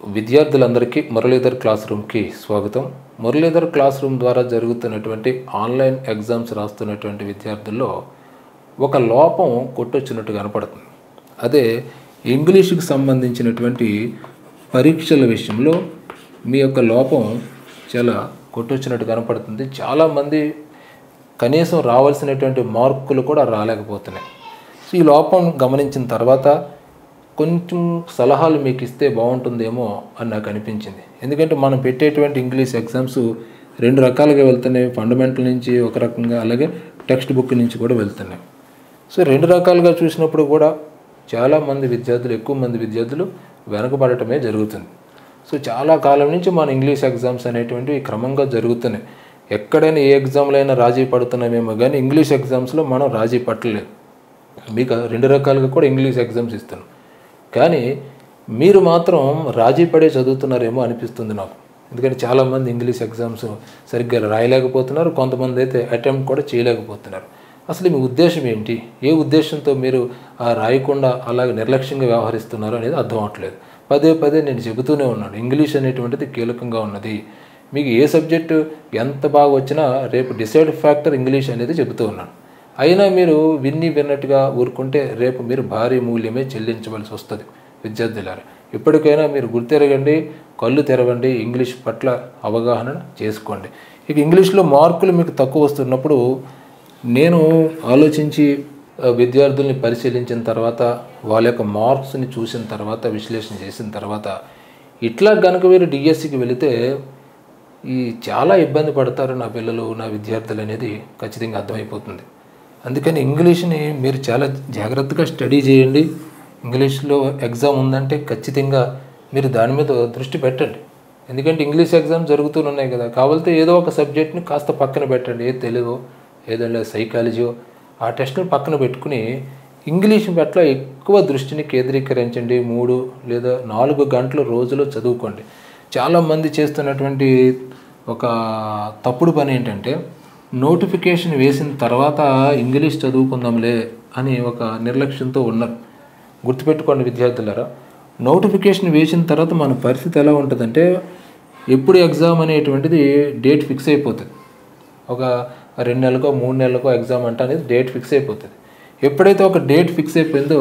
విద్యార్థులందరికీ మురళీధర్ క్లాస్ రూమ్కి స్వాగతం మురళీధర్ క్లాస్ రూమ్ ద్వారా జరుగుతున్నటువంటి ఆన్లైన్ ఎగ్జామ్స్ రాస్తున్నటువంటి విద్యార్థుల్లో ఒక లోపం కొట్టొచ్చినట్టు కనపడుతుంది అదే ఇంగ్లీష్కి సంబంధించినటువంటి పరీక్షల విషయంలో మీ యొక్క లోపం చాలా కొట్టొచ్చినట్టు కనపడుతుంది చాలామంది కనీసం రావాల్సినటువంటి మార్కులు కూడా రాలేకపోతున్నాయి సో ఈ లోపం గమనించిన తర్వాత కొంచెం సలహాలు మీకు ఇస్తే బాగుంటుందేమో అని నాకు అనిపించింది ఎందుకంటే మనం పెట్టేటువంటి ఇంగ్లీష్ ఎగ్జామ్స్ రెండు రకాలుగా వెళ్తున్నాయి ఫండమెంటల్ నుంచి ఒక రకంగా అలాగే టెక్స్ట్ బుక్ నుంచి కూడా వెళ్తున్నాయి సో రెండు రకాలుగా చూసినప్పుడు కూడా చాలామంది విద్యార్థులు ఎక్కువ మంది విద్యార్థులు వెనకబడటమే జరుగుతుంది సో చాలా కాలం నుంచి మన ఇంగ్లీష్ ఎగ్జామ్స్ అనేటువంటివి క్రమంగా జరుగుతున్నాయి ఎక్కడైనా ఏ ఎగ్జామ్లో అయినా రాజీ పడుతున్నామేమో కానీ ఇంగ్లీష్ ఎగ్జామ్స్లో మనం రాజీ పట్టలేదు మీకు రెండు రకాలుగా కూడా ఇంగ్లీష్ ఎగ్జామ్స్ ఇస్తున్నాం కానీ మీరు మాత్రం రాజీ పడే చదువుతున్నారేమో అనిపిస్తుంది నాకు ఎందుకంటే చాలామంది ఇంగ్లీష్ ఎగ్జామ్స్ సరిగ్గా రాయలేకపోతున్నారు కొంతమంది అయితే అటెంప్ట్ కూడా చేయలేకపోతున్నారు అసలు మీ ఉద్దేశం ఏంటి ఏ ఉద్దేశంతో మీరు ఆ రాయకుండా అలాగే నిర్లక్ష్యంగా వ్యవహరిస్తున్నారు అనేది అర్థం అవట్లేదు పదే పదే నేను చెబుతూనే ఉన్నాను ఇంగ్లీష్ అనేటువంటిది కీలకంగా ఉన్నది మీకు ఏ సబ్జెక్టు ఎంత బాగా వచ్చినా రేపు డిసైడ్ ఫ్యాక్టర్ ఇంగ్లీష్ అనేది చెబుతూ ఉన్నాను అయినా మీరు విన్ని విన్నట్టుగా ఊరుకుంటే రేపు మీరు భారీ మూల్యమే చెల్లించవలసి వస్తుంది విద్యార్థులారా ఇప్పటికైనా మీరు గుర్తెరగండి కళ్ళు తెరవండి ఇంగ్లీష్ పట్ల అవగాహన చేసుకోండి ఇక ఇంగ్లీష్లో మార్కులు మీకు తక్కువ వస్తున్నప్పుడు నేను ఆలోచించి ఆ, విద్యార్థుల్ని పరిశీలించిన తర్వాత వాళ్ళ యొక్క మార్క్స్ని చూసిన తర్వాత విశ్లేషణ చేసిన తర్వాత ఇట్లా కనుక మీరు డిఎస్సికి వెళితే ఈ చాలా ఇబ్బంది పడతారు నా పిల్లలు నా విద్యార్థులు అనేది ఖచ్చితంగా అర్థమైపోతుంది అందుకని ఇంగ్లీష్ని మీరు చాలా జాగ్రత్తగా స్టడీ చేయండి ఇంగ్లీష్లో ఎగ్జామ్ ఉందంటే ఖచ్చితంగా మీరు దాని మీద దృష్టి పెట్టండి ఎందుకంటే ఇంగ్లీష్ ఎగ్జామ్ జరుగుతూనే ఉన్నాయి కదా కావాలితే ఏదో ఒక సబ్జెక్ట్ని కాస్త పక్కన పెట్టండి ఏ తెలుగు ఏదో సైకాలజీ ఆ టెస్ట్ని పక్కన పెట్టుకుని ఇంగ్లీష్ పట్ల ఎక్కువ దృష్టిని కేంద్రీకరించండి మూడు లేదా నాలుగు గంటలు రోజులో చదువుకోండి చాలామంది చేస్తున్నటువంటి ఒక తప్పుడు పని ఏంటంటే నోటిఫికేషన్ వేసిన తర్వాత ఇంగ్లీష్ చదువుకుందాంలే అని ఒక నిర్లక్ష్యంతో ఉన్నారు గుర్తుపెట్టుకోండి విద్యార్థులారా నోటిఫికేషన్ వేసిన తర్వాత మన పరిస్థితి ఎలా ఉంటుందంటే ఎప్పుడు ఎగ్జామ్ అనేటువంటిది డేట్ ఫిక్స్ అయిపోతుంది ఒక రెండు నెలలకో మూడు నెలలకో ఎగ్జామ్ అంటే అనేది డేట్ ఫిక్స్ అయిపోతుంది ఎప్పుడైతే ఒక డేట్ ఫిక్స్ అయిపోయిందో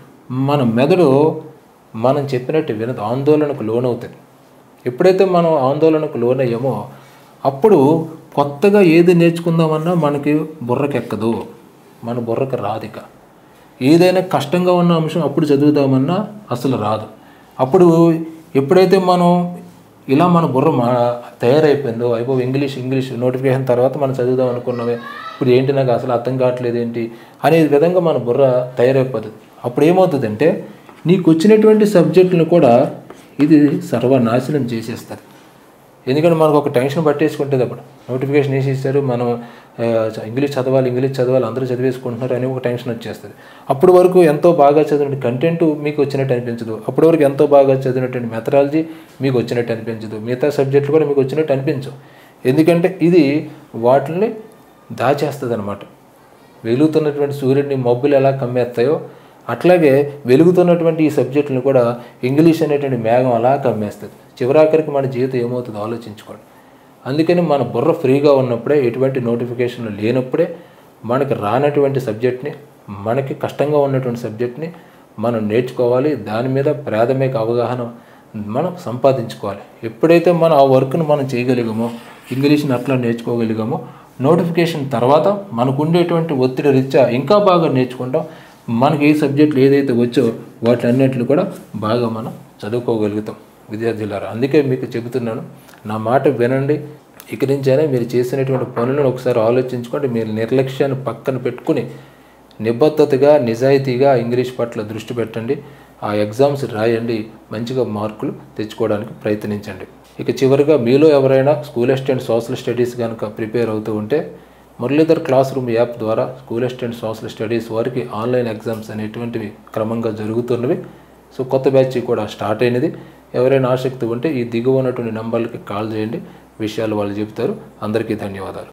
మన మెదడు మనం చెప్పినట్టు వినదు ఆందోళనకు లోనవుతుంది ఎప్పుడైతే మనం ఆందోళనకు లోనయ్యామో అప్పుడు కొత్తగా ఏది నేర్చుకుందామన్నా మనకి బుర్రకెక్కదు మన బుర్రకు రాదిక ఏదైనా కష్టంగా ఉన్న అంశం అప్పుడు చదువుదామన్నా అసలు రాదు అప్పుడు ఎప్పుడైతే మనం ఇలా మన బుర్ర మా తయారైపోయిందో అయిపో ఇంగ్లీష్ ఇంగ్లీష్ నోటిఫికేషన్ తర్వాత మనం చదువుదాం అనుకున్నవే ఇప్పుడు ఏంటి నాకు అసలు అర్థం కావట్లేదు ఏంటి అనే విధంగా మన బుర్ర తయారైపోతుంది అప్పుడు ఏమవుతుందంటే నీకు వచ్చినటువంటి సబ్జెక్టులను కూడా ఇది సర్వనాశనం చేసేస్తుంది ఎందుకంటే మనకు ఒక టెన్షన్ పట్టేసుకుంటుంది అప్పుడు నోటిఫికేషన్ వేసేసారు మనం ఆ, ఇంగ్లీష్ చదవాలి ఇంగ్లీష్ చదవాలి అందరూ చదివేసుకుంటున్నారు అని ఒక టెన్షన్ వచ్చేస్తుంది అప్పటి వరకు ఎంతో బాగా చదివిన కంటెంట్ మీకు వచ్చినట్టు అనిపించదు అప్పటి వరకు ఎంతో బాగా చదివినటువంటి మెథడాలజీ మీకు వచ్చినట్టు అనిపించదు మిగతా సబ్జెక్టులు కూడా మీకు వచ్చినట్టు అనిపించవు ఎందుకంటే ఇది వాటిని దాచేస్తుంది అనమాట వెలుగుతున్నటువంటి సూర్యుడిని మబ్బులు ఎలా కమ్మేస్తాయో అట్లాగే వెలుగుతున్నటువంటి ఈ సబ్జెక్టులను కూడా ఇంగ్లీష్ అనేటువంటి మేఘం అలా కమ్మేస్తుంది చివరాఖరికి మన జీవితం ఏమవుతుందో ఆలోచించుకోండి అందుకని మన బుర్ర ఫ్రీగా ఉన్నప్పుడే ఎటువంటి నోటిఫికేషన్లు లేనప్పుడే మనకి రానటువంటి సబ్జెక్ట్ని మనకి కష్టంగా ఉన్నటువంటి సబ్జెక్ట్ని మనం నేర్చుకోవాలి దాని మీద ప్రాథమిక అవగాహన మనం సంపాదించుకోవాలి ఎప్పుడైతే మనం ఆ వర్క్ను మనం చేయగలిగామో ఇంగ్లీష్ని అట్లా నేర్చుకోగలిగామో నోటిఫికేషన్ తర్వాత మనకు ఉండేటువంటి ఒత్తిడి రీత్యా ఇంకా బాగా నేర్చుకుంటాం మనకి ఏ సబ్జెక్టులు ఏదైతే వచ్చో వాటిలన్నింటిని కూడా బాగా మనం చదువుకోగలుగుతాం విద్యార్థులారా అందుకే మీకు చెబుతున్నాను నా మాట వినండి ఇక నుంచైనా మీరు చేసినటువంటి పనులను ఒకసారి ఆలోచించుకోండి మీరు నిర్లక్ష్యాన్ని పక్కన పెట్టుకుని నిబద్ధతగా నిజాయితీగా ఇంగ్లీష్ పట్ల దృష్టి పెట్టండి ఆ ఎగ్జామ్స్ రాయండి మంచిగా మార్కులు తెచ్చుకోవడానికి ప్రయత్నించండి ఇక చివరిగా మీలో ఎవరైనా స్కూల్ అసిస్టెంట్ సోషల్ స్టడీస్ కనుక ప్రిపేర్ అవుతూ ఉంటే మురళీధర్ క్లాస్ రూమ్ యాప్ ద్వారా స్కూల్ అసిస్టెంట్ సోషల్ స్టడీస్ వారికి ఆన్లైన్ ఎగ్జామ్స్ అనేటువంటివి క్రమంగా జరుగుతున్నవి సో కొత్త బ్యాచ్ కూడా స్టార్ట్ అయినది ఎవరైనా ఆసక్తి ఉంటే ఈ దిగువ ఉన్నటువంటి నంబర్లకి కాల్ చేయండి విషయాలు వాళ్ళు చెబుతారు అందరికీ ధన్యవాదాలు